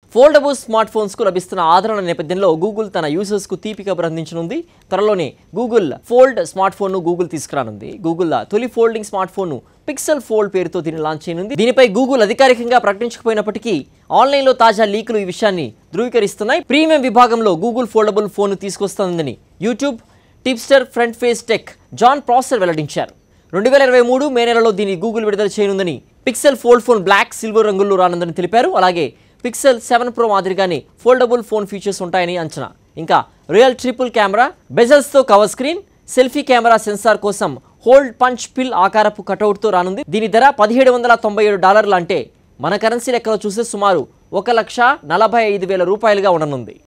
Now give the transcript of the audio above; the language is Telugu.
ఫోల్డబుల్ స్మార్ట్ ఫోన్స్కు లభిస్తున్న ఆదరణ నేపథ్యంలో గూగుల్ తన యూజర్స్కు తీపి కబురు అందించనుంది త్వరలోనే గూగుల్ ఫోల్డ్ స్మార్ట్ ఫోన్ను గూగుల్ తీసుకురానుంది గూగుల్ తొలి ఫోల్డింగ్ స్మార్ట్ ఫోన్ను పిక్సెల్ ఫోల్డ్ పేరుతో దీన్ని లాంచ్ చేయనుంది దీనిపై గూగుల్ అధికారికంగా ప్రకటించకపోయినప్పటికీ ఆన్లైన్లో తాజా లీకులు ఈ విషయాన్ని ధృవీకరిస్తున్నాయి ప్రీమియం విభాగంలో గూగుల్ ఫోల్డబుల్ ఫోన్ను తీసుకొస్తుందని YouTube tipster front face tech Jon Prosser వెల్లడించారు రెండు వేల ఇరవై మూడు మే నెలలో దీన్ని గూగుల్ విడుదల చేయనుందని Pixel Fold phone black silver రంగుల్లో రానుందని తెలిపారు అలాగే పిక్సెల్ సెవెన్ ప్రో మాదిరిగానే ఫోల్డబుల్ ఫోన్ ఫీచర్స్ ఉంటాయని అంచనా ఇంకా రియల్ ట్రిపుల్ కెమెరా బెజల్స్తో cover screen selfie camera sensor కోసం హోల్డ్ పంచ్ పిల్ ఆకారపు కటౌట్తో రానుంది దీని ధర పదిహేడు వందల తొంభై ఏడు డాలర్లు అంటే మన కరెన్సీ లెక్కలో చూస్తే సుమారు ఒక లక్ష నలభై ఐదు వేల రూపాయలుగా ఉండనుంది